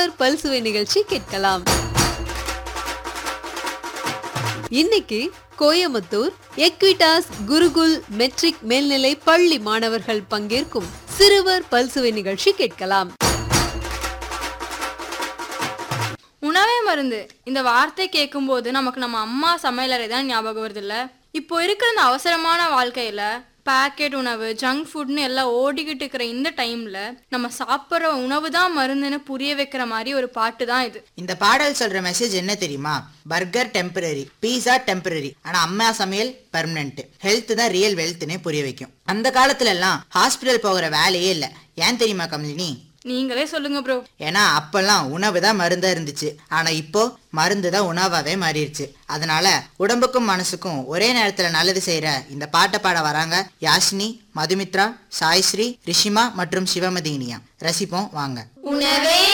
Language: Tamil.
சிறுவர் பல்சுவை நிகழ்ச்சி கேட்கலாம் இன்னைக்கு கோயமுத்தூர் எக்விடாஸ் குருகுல் மெட்ரிக் மேல்நிலை பள்ளி மாணவர்கள் பங்கேற்கும் சிறுவர் பல்சுவை நிகழ்ச்சி கேட்கலாம் உணவே மருந்து இந்த வார்த்தை கேட்கும்போது நமக்கு நம்ம அம்மா சமையலறை தான் ஞாபகம் வருது இல்ல இப்போ இருக்கிற இந்த அவசரமான வாழ்க்கையில பேக்கெட் உணவு ஜங்க் ஃபுட்னு எல்லாம் ஓடிக்கிட்டு இருக்கிற இந்த டைம்ல நம்ம சாப்பிட்ற உணவு தான் மருந்துன்னு புரிய வைக்கிற மாதிரி ஒரு பாட்டு தான் இது இந்த பாடல் சொல்ற மெசேஜ் என்ன தெரியுமா பர்கர் டெம்பரரி பீஸா டெம்பரரி ஆனா அம்மா சமையல் பெர்மனன்ட் ஹெல்த் தான் ரியல் வெல்த்னே புரிய வைக்கும் அந்த காலத்துல எல்லாம் ஹாஸ்பிட்டல் போகிற வேலையே இல்ல ஏன் தெரியுமா கமலினி நீங்களே சொல்லுங்க ப்ரோ ஏன்னா அப்பெல்லாம் உணவு தான் மருந்தா இருந்துச்சு ஆனா இப்போ மருந்து தான் உணவாவே மாறிடுச்சு அதனால உடம்புக்கும் மனசுக்கும் ஒரே நேரத்துல நல்லது செய்யற இந்த பாட்டை பாட வராங்க யாஷினி மதுமித்ரா சாய்ஸ்ரீ ரிஷிமா மற்றும் சிவமதினியா ரசிப்போம் வாங்க உணவே